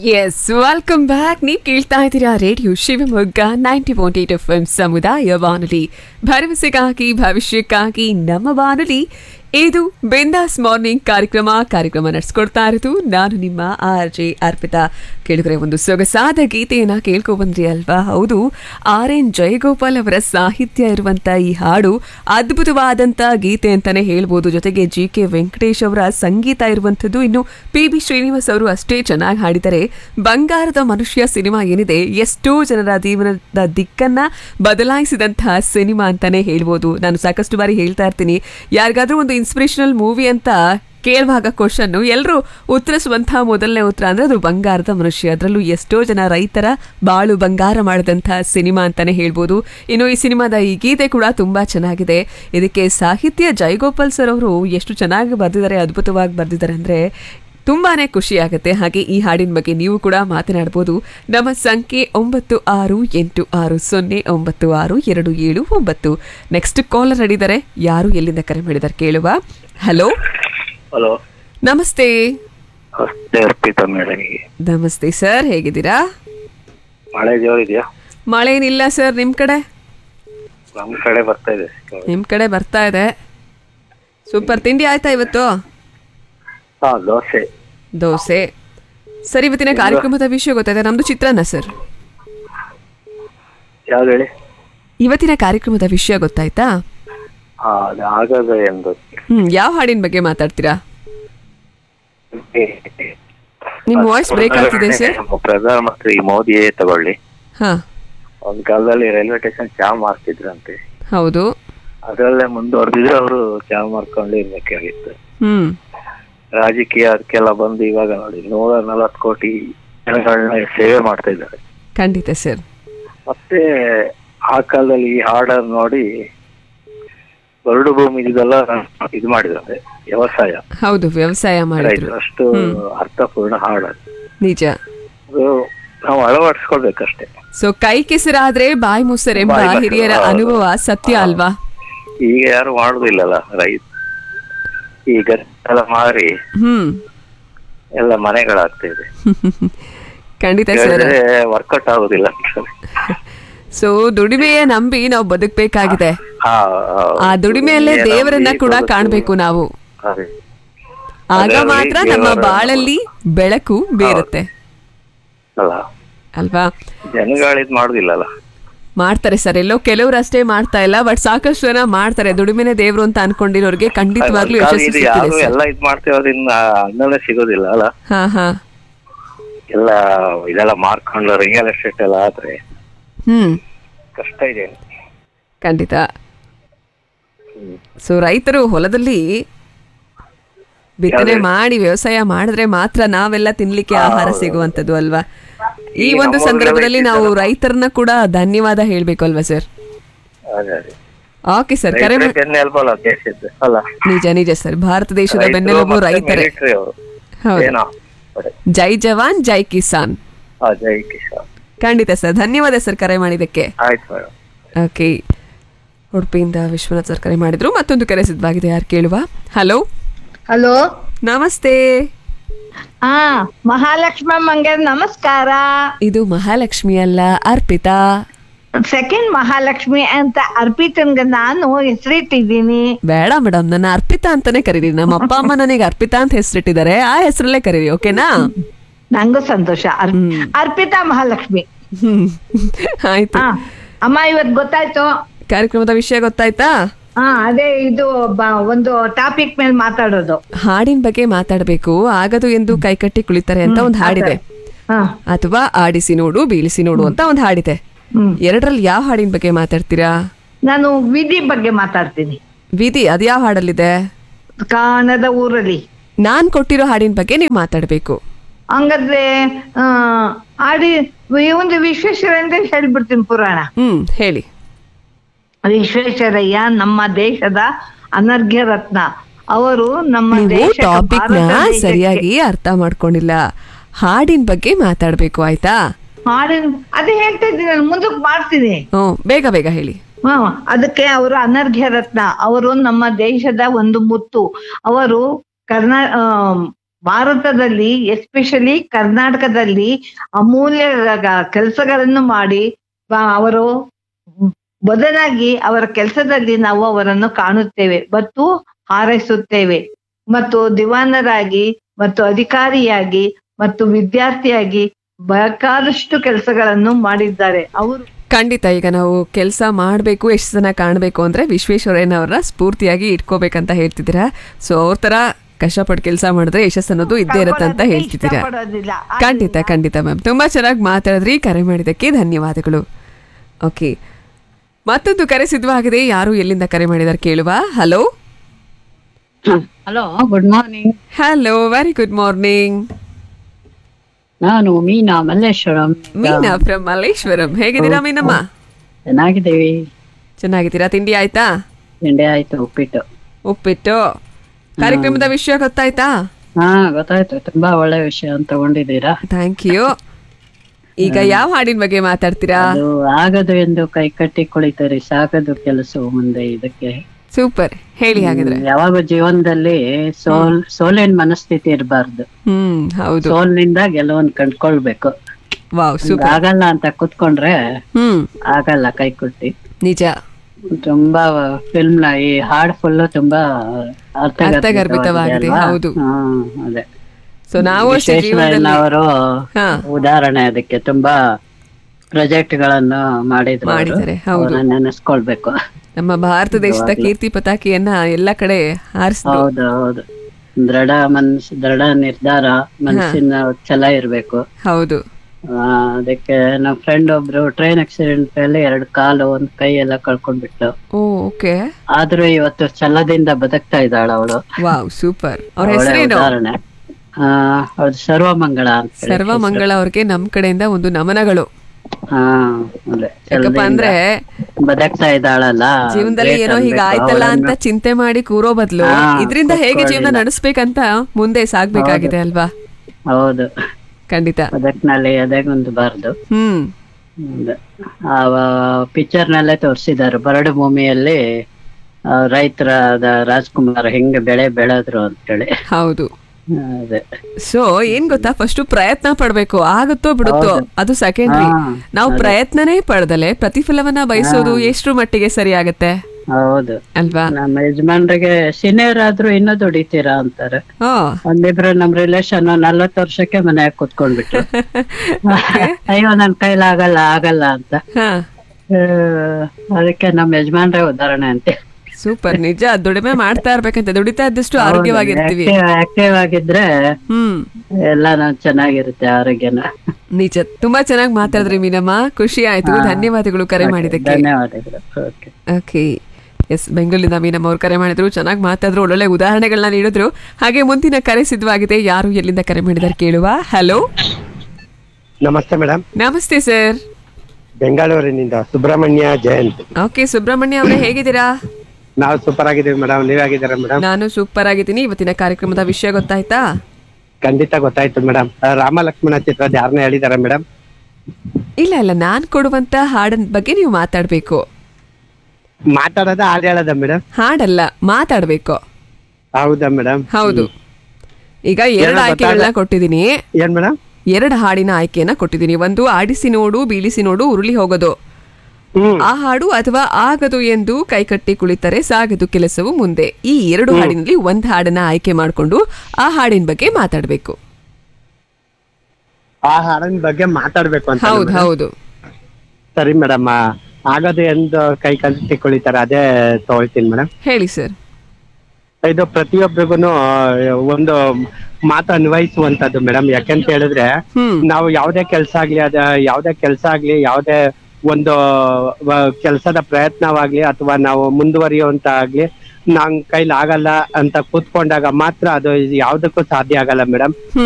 S welcome back ನೀವು ಕೇಳ್ತಾ ಇದ್ದೀರಾ radio Shivamogga ninety point eight F M ಸಮುದಾಯ ಬಾನುಲಿ ಭರವಸೆಗಾಗಿ ಭವಿಷ್ಯಕ್ಕಾಗಿ ನಮ್ಮ ಬಾನುಲಿ ಇದು ಬೆಂದಾಸ್ ಮಾರ್ನಿಂಗ್ ಕಾರ್ಯಕ್ರಮ ಕಾರ್ಯಕ್ರಮ ನಡೆಸ್ಕೊಡ್ತಾ ಇರೋದು ನಾನು ನಿಮ್ಮ ಆರ್ ಜೆ ಅರ್ಪಿತಾ ಕೇಳಿದ್ರೆ ಒಂದು ಸೊಗಸಾದ ಗೀತೆಯನ್ನ ಕೇಳ್ಕೊ ಬಂದ್ರಿ ಅಲ್ವಾ ಹೌದು ಆರ್ ಎನ್ ಜಯಗೋಪಾಲ್ ಅವರ ಸಾಹಿತ್ಯ ಇರುವಂತ ಈ ಹಾಡು ಅದ್ಭುತವಾದಂತ ಗೀತೆ ಅಂತಾನೆ ಹೇಳ್ಬೋದು ಜೊತೆಗೆ ಜಿ ಕೆ ವೆಂಕಟೇಶ್ ಅವರ ಸಂಗೀತ ಇರುವಂಥದ್ದು ಇನ್ನು ಪಿ ಬಿ ಶ್ರೀನಿವಾಸ್ ಅವರು ಅಷ್ಟೇ ಚೆನ್ನಾಗಿ ಹಾಡಿದ್ದಾರೆ ಬಂಗಾರದ ಮನುಷ್ಯ ಸಿನಿಮಾ ಏನಿದೆ ಎಷ್ಟೋ ಜನರ ಜೀವನದ ದಿಕ್ಕನ್ನ ಬದಲಾಯಿಸಿದಂತಹ ಸಿನಿಮಾ ಅಂತಾನೆ ಹೇಳ್ಬೋದು ನಾನು ಸಾಕಷ್ಟು ಬಾರಿ ಹೇಳ್ತಾ ಇರ್ತೀನಿ ಯಾರಿಗಾದ್ರೂ ಒಂದು ಇನ್ಸ್ಪಿರೇಷನಲ್ ಮೂವಿ ಅಂತ ಕೇಳುವಾಗ ಕ್ವಶನ್ ಎಲ್ಲರೂ ಉತ್ತರಿಸುವಂತಹ ಮೊದಲನೇ ಉತ್ತರ ಅಂದ್ರೆ ಅದು ಬಂಗಾರದ ಮನುಷ್ಯ ಅದರಲ್ಲೂ ಎಷ್ಟೋ ಜನ ರೈತರ ಬಾಳು ಬಂಗಾರ ಮಾಡಿದಂತಹ ಸಿನಿಮಾ ಅಂತಾನೆ ಹೇಳ್ಬೋದು ಇನ್ನು ಈ ಸಿನಿಮಾದ ಈ ಗೀತೆ ಕೂಡ ತುಂಬಾ ಚೆನ್ನಾಗಿದೆ ಇದಕ್ಕೆ ಸಾಹಿತ್ಯ ಜಯಗೋಪಾಲ್ ಸರ್ ಅವರು ಎಷ್ಟು ಚೆನ್ನಾಗಿ ಬರೆದಿದ್ದಾರೆ ಅದ್ಭುತವಾಗಿ ಬರೆದಿದ್ದಾರೆ ಅಂದ್ರೆ ತುಂಬಾನೇ ಖುಷಿ ಆಗುತ್ತೆ ಹಾಗೆ ಈ ಹಾಡಿನ ಬಗ್ಗೆ ನೀವು ಕೂಡ ಮಾತನಾಡಬಹುದು ನಮ್ಮ ಸಂಖ್ಯೆ ಒಂಬತ್ತು ಆರು ಎಂಟು ಆರು ಸೊನ್ನೆ ಒಂಬತ್ತು ಆರು ಎರಡು ಏಳು ಒಂಬತ್ತು ನೆಕ್ಸ್ಟ್ ಕಾಲರ್ ಅಡಿದ್ದಾರೆ ಯಾರು ಎಲ್ಲಿಂದ ಕರೆ ಮಾಡಿದ್ದಾರೆ ಕೇಳುವ ಹಲೋ ಹಲೋ ನಮಸ್ತೆ ನಮಸ್ತೆ ಅರ್ಪಿತಾ ಮೇಡಮ್ಗೆ ನಮಸ್ತೆ ಸರ್ ಹೇಗಿದ್ದೀರಾ ಮಳೆ ಜೋರಿದೆಯಾ ಮಳೆ ಏನಿಲ್ಲ ಸರ್ ನಿಮ್ಮ ಕಡೆ ನಮ್ಮ ಕಡೆ ಬರ್ತಾ ಇದೆ ನಿಮ್ಮ ಕಡೆ ಬರ್ತಾ ಇದೆ ಸೂಪರ್ ತಿಂಡಿ ಆಯ್ತಾ ಇವತ್ತು ಹಾ ದೋಸೆ ದೋಸೆ ಸರ್ ಇವತ್ತಿನ ಕಾರ್ಯಕ್ರಮದ ವಿಷಯ ಗೊತ್ತಾಯ್ತಾ ನಮ್ದು ಚಿತ್ರಾನ್ನ ಸರ್ ಯಾವ್ದು ಹೇಳಿ ಇವತ್ತಿನ ಕಾರ್ಯಕ್ರಮದ ವಿಷಯ ಗೊತ್ತಾಯ್ತಾ ಹಾ ಅದು ಆಗದ ಎಂದು ಹ್ಮ್ ಯಾವ ಹಾಡಿನ ಬಗ್ಗೆ ಮಾತಾಡ್ತೀರಾ ನಿಮ್ ವಾಯ್ಸ್ ಬ್ರೇಕ್ ಆಗ್ತಿದೆ ಸರ್ ನಮ್ಮ ಪ್ರಧಾನಮಂತ್ರಿ ಮೋದಿಯೇ ತಗೊಳ್ಳಿ ಹಾ ಒಂದ್ ಕಾಲದಲ್ಲಿ ರೈಲ್ವೆ ಸ್ಟೇಷನ್ ಚಾ ಮಾರ್ತಿದ್ರಂತೆ ಹೌದು ಅದರಲ್ಲೇ ಮುಂದುವರೆದಿದ್ರೆ ಅವರು ಚಾ ಮಾರ್ಕೊಂಡು ಇರ್ಬೇಕಾಗಿತ್ತು ಹ್ಮ್ ರಾಜಕೀಯ ಅದಕ್ಕೆಲ್ಲ ಬಂದು ಇವಾಗ ನೋಡಿ ನೂರ ನಲವತ್ತು ಕೋಟಿ ಜನಗಳನ್ನ ಸೇವೆ ಮಾಡ್ತಾ ಇದ್ದಾರೆ ಖಂಡಿತ ಸರ್ ಮತ್ತೆ ಆ ಕಾಲದಲ್ಲಿ ಈ ಹಾಡನ್ನು ನೋಡಿ ಬರಡು ಭೂಮಿ ಇದೆಲ್ಲ ಇದು ಮಾಡಿದ್ದಾರೆ ವ್ಯವಸಾಯ ಹೌದು ವ್ಯವಸಾಯ ಮಾಡಿದ್ರು ರೈತರು ಅಷ್ಟು ಅರ್ಥಪೂರ್ಣ ಹಾಡು ಅದು. ನಿಜ ಅದು ನಾವು ಅಳವಡಿಸ್ಕೊಳ್ಬೇಕಷ್ಟೇ ಸೊ ಕೈ ಕೆಸರಾದ್ರೆ ಬಾಯಿ ಮುಸರೆಂಬ ಬಾಯಿ ಮೊಸರು, ಹಿರಿಯರ ಹೌದು. ಅನುಭವ ಸತ್ಯ ಅಲ್ವಾ ಈಗ ಯಾರು ಮಾಡುದಿಲ್ಲಲ್ಲ ರೈತ ಈಗ ಎಲ್ಲ ಮಾರಿ ಹ್ಮ್ ಎಲ್ಲ ಮನೆಗಳಾಗ್ತಾ ಇದೆ ಖಂಡಿತ ಸರ್ ಹೇಳಿದ್ರೆ ವರ್ಕೌಟ್ ಆಗುದಿಲ್ಲ ಅನ್ಸುತ್ತೆ. ಸೊ ದುಡಿಮೆಯ ನಂಬಿ ನಾವು ಬದುಕಬೇಕಾಗಿದೆ ಹಾ, ಹೌದು. ಆ ದುಡಿಮೆಯಲ್ಲೇ ಏನೋ ದೇವರನ್ನ ಈ ಕೂಡ ಬದುಕು- ಕಾಣ್ಬೇಕು ನಾವು ಅದೇ. ಆಗ ಅದರಲ್ಲಿ ಮಾತ್ರ ನಮ್ಮ ದೇವರ- ಬಾಳಲ್ಲಿ ಬೆಳಕು ಬೇರುತ್ತೆ ಅಲ್ಲ ಅಲ್ವಾ ಜನಗಳಿದ್ ಮಾಡುದಿಲ್ಲಲ್ಲ ಮಾಡ್ತಾರೆ ಸರ್ ಎಲ್ಲೋ ಕೆಲವರು ಅಷ್ಟೇ ಮಾಡ್ತಾ ಇಲ್ಲ ಬಟ್ ಸಾಕಷ್ಟು ಜನ ಮಾಡ್ತಾರೆ ದುಡಿಮೆನೆ ದೇವ್ರು ಅಂತ ಅನ್ಕೊಂಡಿರೋರ್ಗೆ ಖಂಡಿತವಾಗ್ಲೂ ಅದು ಯಶಸ್ಸು ಇದು ಸಿಗ್ತಿದೆ ಯಾರು ಸರ್ ಎಲ್ಲ ಇದ್ ಮಾಡ್ತೇವೆ ಅದನ್ನ ಅನ್ನನೇ ಸಿಗೋದಿಲ್ಲ ಅಲ್ಲ ಹಾ ಹಾ ಎಲ್ಲ ಇದೆಲ್ಲ ಮಾರ್ಕೊಂಡು ರಿಯಲ್ ಎಸ್ಟೇಟ್ ಎಲ್ಲ ಆದ್ರೆ ಹ್ಮ್ ಕಷ್ಟ ಇದೆ ಖಂಡಿತ ಸೊ ರೈತರು ಹೊಲದಲ್ಲಿ ಬಿತ್ತನೆ ಮಾಡಿ ವ್ಯವಸಾಯ ಮಾಡಿದ್ರೆ ಮಾತ್ರ ನಾವೆಲ್ಲ ತಿನ್ಲಿಕ್ಕೆ ಆಹಾರ ಸಿಗುವಂತದ್ದು ಅಲ್ವಾ ಈ ಈಗ ಒಂದು ನಮ್ಮ ಸಂದರ್ಭದಲ್ಲಿ ಊರಲ್ಲಿ ನಾವು ರೈತರನ್ನ ಕೂಡ ಧನ್ಯವಾದ ಹೇಳ್ಬೇಕು ಅಲ್ವಾ ಸರ್ ಅದೇ ಅದೇ ಓಕೆ ಸರ್ ಕರೆ ರೈತರೇ ಮಾ- ಬೆನ್ನೆಲುಬಲ್ಲ ದೇಶದ್ದು ಅಲ್ಲ ನಿಜ ನಿಜ ಸರ್ ಭಾರತ ದೇಶದ ರೈತರು ಬೆನ್ನೆಲುಬು ಮತ್ತೆ ರೈತರೇ military ಅವರು ಹೌದು ಏನೋ ಅದೇ. ಜೈ ಜವಾನ್ ಜೈ ಕಿಸಾನ್ ಹಾ, ಜೈ ಕಿಶೋರ್ ಖಂಡಿತ ಸರ್ ಧನ್ಯವಾದ ಸರ್ ಕರೆ ಮಾಡಿದ್ದಕ್ಕೆ ಆಯ್ತು ಮೇಡಮ್ ಓಕೆ ಉಡುಪಿಯಿಂದ ವಿಶ್ವನಾಥ್ ಸರ್ ಕರೆ ಮಾಡಿದ್ರು ಮತ್ತೊಂದು ಕರೆ ಸಿದ್ಧವಾಗಿದೆ ಯಾರು ಕೇಳುವ ಹಲೋ ಹಲೋ ನಮಸ್ತೆ ಹಾ ಮಹಾಲಕ್ಷ್ಮಮ್ಮಂಗೆ ನಮಸ್ಕಾರ ಇದು ಮಹಾಲಕ್ಷ್ಮಿ ಅಲ್ಲ ಅರ್ಪಿತಾ ಸೆಕೆಂಡ್ ಮಹಾಲಕ್ಷ್ಮಿ ಅಂತ ಅರ್ಪಿತನ್ಗೆ ನಾನು ಹೆಸರಿಟ್ಟಿದ್ದೀನಿ ಬೇಡ ಮೇಡಮ್ ನನ್ನ ಅರ್ಪಿತಾ ಅಂತಾನೆ ಕರೀರಿ ನಮ್ಮ ಅಪ್ಪ ಅಮ್ಮ ನನಗೆ ಅರ್ಪಿತಾ ಅಂತ ಹೆಸರಿಟ್ಟಿದ್ದಾರೆ ಆ ಹೆಸರಲ್ಲೇ ಕರೀರಿ ಓಕೆನಾ ನಂಗೂ ಸಂತೋಷ ಅರ್- ಅರ್ಪಿತಾ ಮಹಾಲಕ್ಷ್ಮಿ ಹ್ಮ್ ಆಯ್ತು ಹಾ ಅಮ್ಮ ಇವತ್ ಗೊತ್ತಾಯ್ತು ಕಾರ್ಯಕ್ರಮದ ವಿಷಯ ಗೊತ್ತಾಯ್ತಾ ಹಾ ಅದೇ ಇದು ಬ- ಒಂದು ಟಾಪಿಕ್ ಮೇಲೆ ಮಾತಾಡೋದು ಹಾಡಿನ ಬಗ್ಗೆ ಮಾತಾಡಬೇಕು ಆಗದು ಎಂದು ಕೈಕಟ್ಟಿ ಕುಳಿತಾರೆ ಅಂತ ಒಂದು ಹಾಡಿದೆ ಹಾ ಅಥವಾ ಆಡಿಸಿ ನೋಡು ಬೀಳಿಸಿ ನೋಡು ಅಂತ ಒಂದು ಹಾಡಿದೆ ಹ್ಮ್ ಎರಡರಲ್ಲಿ ಯಾವ ಹಾಡಿನ ಬಗ್ಗೆ ಮಾತಾಡ್ತೀರಾ ನಾನು ವಿಧಿ ಬಗ್ಗೆ ಮಾತಾಡ್ತೀನಿ ವಿಧಿ ಅದ್ ಯಾವ ಹಾಡಲ್ಲಿದೆ ಕಾಣದ ಊರಲ್ಲಿ ನಾನ್ ಕೊಟ್ಟಿರೋ ಹಾಡಿನ ಬಗ್ಗೆ ನೀವು ಮಾತಾಡ್ಬೇಕು ಹಂಗಾದ್ರೆ ಆ ಆಡಿ ಒಂದು ವಿಶ್ವೇಶ್ವರ ಹೇಳ್ಬಿಡ್ತೀನಿ ಪುರಾಣ ಹ್ಮ್ ಹೇಳಿ ವಿಶ್ವೇಶ್ವರಯ್ಯ ನಮ್ಮ ದೇಶದ ಅನರ್ಘ್ಯ ರತ್ನ ಅವರು ನಮ್ಮ ನೀವು ದೇಶಕ್ಕೆ ಟಾಪಿಕ್ ನ ಭಾರತ ದೇಶಕ್ಕೆ ಸರಿಯಾಗಿ ಅರ್ಥ ಮಾಡ್ಕೊಂಡಿಲ್ಲ ಹಾಡಿನ ಬಗ್ಗೆ ಮಾತಾಡ್ಬೇಕು ಆಯ್ತಾ ಹಾಡಿನ ಅದೇ ಹೇಳ್ತಾ ಇದ್ದೀನಿ ನಾನು ಮುಂದಕ್ಕೆ ಮಾಡ್ತೀನಿ ಹ್ಮ್ ಬೇಗ ಬೇಗ ಹೇಳಿ ಹಾ ಅದಕ್ಕೆ ಅವರು ಅನರ್ಘ್ಯ ರತ್ನ ಅವರು ನಮ್ಮ ದೇಶದ ಒಂದು ಮುತ್ತು ಅವರು ಕರ್ನಾ ಭಾರತದಲ್ಲಿ ಎಸ್ಪೆಷಲಿ ಕರ್ನಾಟಕದಲ್ಲಿ ಅಮೂಲ್ಯ ಕೆಲಸಗಳನ್ನು ಮಾಡಿ ಬ- ಅವರು ಬದಲಾಗಿ ಅವರ ಕೆಲಸದಲ್ಲಿ ನಾವು ಅವರನ್ನು ಕಾಣುತ್ತೇವೆ ಮತ್ತು ಹಾರೈಸುತ್ತೇವೆ ಮತ್ತು ದಿವಾನರಾಗಿ ಮತ್ತು ಅಧಿಕಾರಿಯಾಗಿ ಮತ್ತು ವಿದ್ಯಾರ್ಥಿಯಾಗಿ ಬೇಕಾದಷ್ಟು ಕೆಲಸಗಳನ್ನು ಮಾಡಿದ್ದಾರೆ ಅವರು ಖಂಡಿತ ಈಗ ನಾವು ಕೆಲಸ ಮಾಡಬೇಕು ಎಷ್ಟು ಜನ ಕಾಣಬೇಕು ಅಂದ್ರೆ ವಿಶ್ವೇಶ್ವರಯ್ಯನವರ ಸ್ಫೂರ್ತಿಯಾಗಿ ಇಟ್ಕೋಬೇಕಂತ ಹೇಳ್ತಿದ್ದೀರಾ ಸೊ ಅವ್ರ ತರ ಕಷ್ಟಪಟ್ಟು ಕೆಲಸ ಮಾಡಿದ್ರೆ ಯಶಸ್ಸು ಅನ್ನೋದು ಇದ್ದೇ ಇರುತ್ತೆ ಅಂತ ಹೇಳ್ತಿದ್ದೀರಾ ಇಷ್ಟಪಡೋದಿಲ್ಲ. ಖಂಡಿತ ಖಂಡಿತ ಮ್ಯಾಮ್ ತುಂಬಾ ಚೆನ್ನಾಗಿ ಮಾತಾಡಿದ್ರಿ ಕರೆ ಮಾಡಿದ್ದಕ್ಕೆ ಧನ್ಯವಾದಗಳು ಓಕೆ ಮತ್ತೊಂದು ಕರೆ ಸಿದ್ಧವಾಗಿದೆ ಯಾರು ಎಲ್ಲಿಂದ ಕರೆ ಮಾಡಿದಾರೆ ಕೇಳುವ hello hello good morning hello very good morning ನಾನು ಮೀನಾ ಮಲ್ಲೇಶ್ವರಂ ಮೀನಾ ಫ್ರಮ್ ಮಲ್ಲೇಶ್ವರಂ ಹೇಗಿದ್ದೀರಾ ಮೀನಮ್ಮ ಚೆನ್ನಾಗಿದ್ದೀವಿ ಚೆನ್ನಾಗಿದ್ದೀರಾ ತಿಂಡಿ ಆಯ್ತಾ ತಿಂಡಿ ಆಯ್ತು ಉಪ್ಪಿಟ್ಟು ಉಪ್ಪಿಟ್ಟು ಕಾರ್ಯಕ್ರಮದ ವಿಷಯ ಗೊತ್ತಾಯ್ತಾ ಹಾ ಗೊತ್ತಾಯ್ತು ತುಂಬಾ ಒಳ್ಳೆ ವಿಷಯ ಅಂತ ತಗೊಂಡಿದ್ದೀರಾ ಥ್ಯಾಂಕ್ ಯು ಈಗ ಯಾವ ಹಾಡಿನ ಬಗ್ಗೆ ಮಾತಾಡ್ತೀರಾ ಅದು ಆಗದು ಎಂದು ಕೈ ಕಟ್ಟಿ ಕುಳಿತರೆ ಸಾಗದು ಕೆಲಸವು ಮುಂದೆ ಇದಕ್ಕೆ ಸೂಪರ್ ಹೇಳಿ ಹಾಗಿದ್ರೆ ಯಾವಾಗ ಜೀವನದಲ್ಲಿ ಸೋಲ್ ಸೋಲಿನ ಮನಸ್ಥಿತಿ ಇರಬಾರ್ದು ಹ್ಮ್ ಹೌದು ಸೋಲ್ನಿಂದ ಗೆಲುವನ್ನ ಕಂಡ್ಕೊಳ್ಬೇಕು ವಾವ್ ಸೂಪರ್ ಆಗಲ್ಲ ಅಂತ ಕುತ್ಕೊಂಡ್ರೆ ಹ್ಮ್ ಆಗಲ್ಲ ಕೈ ಕುಟ್ಟಿ ನಿಜ ತುಂಬಾ ಫಿಲ್ಮ್ ನ ಈ ಹಾಡ್ ಫುಲ್ ತುಂಬಾ ಅರ್ಥಗರ್ಭಿತವಾಗಿದೆ, ಹೌದು. ಹಾ ಅದೇ ಸೊ ನಾವು ಅಷ್ಟೇ ಜೀವನದಲ್ಲಿ ಅವರು ಹಾ ಉದಾಹರಣೆ ಅದಕ್ಕೆ ತುಂಬಾ ಪ್ರಾಜೆಕ್ಟ್ ಗಳನ್ನು ಮಾಡಿದ್ರು ಅವ್ರು. ಮಾಡಿದ್ದಾರೆ, ಹೌದು. ಅವ್ರನ್ನ ನೆನೆಸ್ಕೊಳ್ಬೇಕು ನಮ್ಮ ಭಾರತ ದೇಶದ ಕೀರ್ತಿ ಪತಾಕಿಯನ್ನ ಎಲ್ಲ ಕಡೆ ಹಾರಿಸಿದ್ರು ಹೌದು ಹೌದು ದೃಢ ಮನ್ಸ್ ದೃಢ ನಿರ್ಧಾರ ಮನಸ್ಸಿನ ಛಲ ಇರ್ಬೇಕು ಹೌದು ಆ, ಅದಕ್ಕೆ ನಮ್ಮ ಫ್ರೆಂಡ್ ಒಬ್ರು ಟ್ರೈನ್ ಆಕ್ಸಿಡೆಂಟ್ ಅಲ್ಲಿ ಎರಡು ಕಾಲು ಒಂದ್ ಕೈ ಎಲ್ಲ ಕಳ್ಕೊಂಡ್ಬಿಟ್ಲು ಓ ಓಕೆ ಆದ್ರೂ ಇವತ್ತು ಛಲದಿಂದ ಬದುಕ್ತಾ ಇದ್ದಾಳ ಅವಳು ವಾವ್ ಸೂಪರ್ ಅವ್ರ ಒಳ್ಳೆ ಹೆಸರೇನು ಉದಾಹರಣೆ ಆ ಅವ್ರದ್ದು ಸರ್ವಮಂಗಳ ಅಂತ ಹೇಳಿ. ಸರ್ವ ಮಂಗಳ ಅವ್ರಿಗೆ ನಮ್ ಕಡೆಯಿಂದ ಒಂದು ನಮನಗಳು ಹಾ ಅದೇ ಯಾಕಪ್ಪ ಅಂದ್ರೆ ಬದುಕ್ತಾ ಇದ್ದಾಳಲ್ಲ ಜೀವನದಲ್ಲಿ great ಏನೋ ಹೀಗ ಅನ್ಬೇಕು. ಆಯ್ತಲ್ಲ ಅಂತ ಅವ್ರನ್ನ- ಚಿಂತೆ ಮಾಡಿ ಕೂರೋ ಬದ್ಲು ಹಾ, ಇದರಿಂದ ಹೇಗೆ ಜೀವನ ಕೂತ್ಕೊಳ್ಳಿಲ್ಲ. ನಡೆಸ್ಬೇಕಂತ ಮುಂದೆ ಸಾಗ್ಬೇಕಾಗಿದೆ ಅಲ್ವಾ ಹೌದು ಖಂಡಿತ ಬದುಕ್ನಲ್ಲಿ ಅದೇಗೊಂದು ಬಾರ್ದು ಹ್ಮ್ ಆ ಪಿಕ್ಚರ್ ನಲ್ಲೇ ತೋರಿಸಿದ್ದಾರೆ ಬರಡು ಭೂಮಿಯಲ್ಲಿ ಆ, ರೈತರಾದ ರಾಜ್ಕುಮಾರ್ ಹೆಂಗೆ ಬೆಳೆ ಬೆಳೆದ್ರು ಅಂತೇಳಿ ಹೌದು ಅದೇ ಸೊ ಏನ್ ಗೊತ್ತಾ ಫಸ್ಟ್ ಪ್ರಯತ್ನ ಪಡ್ಬೇಕು ಆಗುತ್ತೋ ಬಿಡುತ್ತೋ ಅದು ಸೆಕೆಂಡ್ರಿ ಹಾ, ನಾವು ಪ್ರಯತ್ನನೇ ಪಡೆದಲೆ ಪ್ರತಿಫಲವನ್ನ ಬಯಸೋದು ಎಷ್ಟು ಮಟ್ಟಿಗೆ ಸರಿ ಆಗತ್ತೆ ಹೌದು ಅಲ್ವಾ ನಮ್ಮ ಯಜಮಾನ್ರಿಗೆ ಸೀನಿಯರ್ ಆದ್ರೂ ಇನ್ನೂ ದುಡಿತೀರಾ ಅಂತಾರೆ ಹಾ ಒಂದಿಬ್ರು ನಮ್ ರಿಲೇಷನ್ ನಲ್ವತ್ತು ವರ್ಷಕ್ಕೆ ಮನೆಯಾಗ ಕುತ್ಕೊಂಡ್ಬಿಟ್ರು ಅಯ್ಯೋ ನನ್ ಕೈಲಾಗಲ್ಲ ಆಗಲ್ಲ ಅಂತ ಹಾ ಆ, ಅದಕ್ಕೆ ನಮ್ಮ ಯಜಮಾನ್ರೆ ಉದಾಹರಣೆ ಅಂತೆ ಸೂಪರ್ ನಿಜ ದುಡಿಮೆ ಮಾಡ್ತಾ ಇರ್ಬೇಕಂತ ದುಡಿತಾ ಇದ್ದಷ್ಟು ಆರೋಗ್ಯವಾಗಿರ್ತೀವಿ ಆಕ್ಟಿವ್ ಆಗಿದ್ರೆ ಹ್ಮ್ ಎಲ್ಲ ಚೆನ್ನಾಗಿರುತ್ತೆ ಆರೋಗ್ಯನ ನಿಜ ತುಂಬಾ ಚೆನ್ನಾಗಿ ಮಾತಾಡಿದ್ರಿ ಮೀನಮ್ಮ ಖುಷಿ ಆಯ್ತು ಧನ್ಯವಾದಗಳು ಕರೆ ಮಾಡಿದಕ್ಕೆ ಧನ್ಯವಾದಗಳು ಓಕೆ ಓಕೆ ಎಸ್ ಬೆಂಗಳೂರಿನ ಮೀನಮ್ಮ ಅವ್ರು ಕರೆ ಮಾಡಿದ್ರು ಚೆನ್ನಾಗಿ ಮಾತಾದ್ರು ಒಳ್ಳೊಳ್ಳೆ ಉದಾಹರಣೆಗಳನ್ನ ನೀಡಿದ್ರು ಹಾಗೆ ಮುಂದಿನ ಕರೆ ಸಿದ್ಧವಾಗಿದೆ ಯಾರು ಎಲ್ಲಿಂದ ಕರೆ ಮಾಡಿದಾರೆ ಕೇಳುವ ಹಲೋ ನಮಸ್ತೆ ಮೇಡಮ್ ನಮಸ್ತೆ ಸರ್ ಬೆಂಗಳೂರಿನಿಂದ ಸುಬ್ರಹ್ಮಣ್ಯ ಜಯಂತ್ ಓಕೆ ಸುಬ್ರಹ್ಮಣ್ಯ ಅವರೇ ಹೇಗಿದ್ದೀರಾ ನಾವು ಸೂಪರ್ ಆಗಿದ್ದೀವಿ ಮೇಡಮ್ ನೀವಾಗಿದ್ದೀರಾ ಮೇಡಮ್ ನಾನು ಸೂಪರ್ ಆಗಿದ್ದೀನಿ ಇವತ್ತಿನ ಕಾರ್ಯಕ್ರಮದ ವಿಷಯ ಗೊತ್ತಾಯ್ತಾ ಖಂಡಿತ ಗೊತ್ತಾಯ್ತು ಮೇಡಮ್ ರಾಮ ಲಕ್ಷ್ಮಣ ಚಿತ್ರದ ಯಾರನ್ನ ಹೇಳಿದಾರ ಮೇಡಮ್ ಇಲ್ಲ ಇಲ್ಲ ನಾನ್ ಕೊಡುವಂತ ಹಾಡಿನ ಬಗ್ಗೆ ನೀವು ಮಾತಾಡ್ಬೇಕು ಮಾತಾಡೋದ ಹಾಡು ಹೇಳೋದ ಮೇಡಮ್ ಹಾಡಲ್ಲ ಮಾತಾಡ್ಬೇಕು ಹೌದಾ ಮೇಡಮ್ ಹೌದು ಈಗ ಎರಡು ಏನೋ ಆಯ್ಕೆಗಳನ್ನ ಕೊಟ್ಟಿದ್ದೀನಿ ಏನ್ ಮೇಡಮ್ ಎರಡು ಹಾಡಿನ ಆಯ್ಕೆಯನ್ನ ಕೊಟ್ಟಿದ್ದೀನಿ ಒಂದು ಆಡಿಸಿ ನೋಡು ಬೀಳಿಸಿ ನೋಡು ಉರುಳಿ ಹೋಗೋದು ಹ್ಮ್ ಆ ಹಾಡು ಅಥವಾ ಆಗದು ಎಂದು ಕೈಕಟ್ಟಿ ಕುಳಿತರೆ ಸಾಗದು ಕೆಲಸವು ಮುಂದೆ ಈ ಎರಡು ಹಾಡಿನಲ್ಲಿ ಒಂದ್ ಹಾಡನ್ನ ಆಯ್ಕೆ ಮಾಡಿಕೊಂಡು ಆ ಹಾಡಿನ ಬಗ್ಗೆ ಮಾತಾಡ್ಬೇಕು ಆ ಹಾಡಿನ ಬಗ್ಗೆ ಮಾತಾಡ್ಬೇಕು ಅಂತ ಹೌದು ಹೌದು ಸರಿ ಮೇಡಮ್ ಆಗೋದು ಎಂದು ಕೈ ಕಲ್ತಿ ಕುಳಿತಾರೆ ಅದೇ ತಗೊಳ್ತೀನಿ ಮೇಡಮ್ ಹೇಳಿ ಸರ್ ಇದು ಪ್ರತಿಯೊಬ್ಬರಿಗೂ ಒಂದು ಮಾತು ಅನ್ವಯಿಸುವಂತದ್ದು ಮೇಡಮ್ ಯಾಕೆಂತ ಹೇಳಿದ್ರೆ ಹ್ಮ್ ನಾವು ಯಾವ್ದೇ ಕೆಲಸ ಆಗ್ಲಿ ಅದ ಯಾವ್ದೇ ಕೆಲಸ ಆಗ್ಲಿ ಯಾವ್ದೇ ಒಂದು ಕೆಲಸದ ಪ್ರಯತ್ನವಾಗ್ಲಿ ಅಥವಾ ನಾವು ಮುಂದುವರಿಯುವಂತ ಆಗ್ಲಿ ನನ್ ಕೈಲಿ ಆಗಲ್ಲ ಅಂತ ಕೂತ್ಕೊಂಡಾಗ ಮಾತ್ರ ಅದು ಯಾವ್ದಕ್ಕೂ ಸಾಧ್ಯ ಆಗಲ್ಲ ಮೇಡಮ್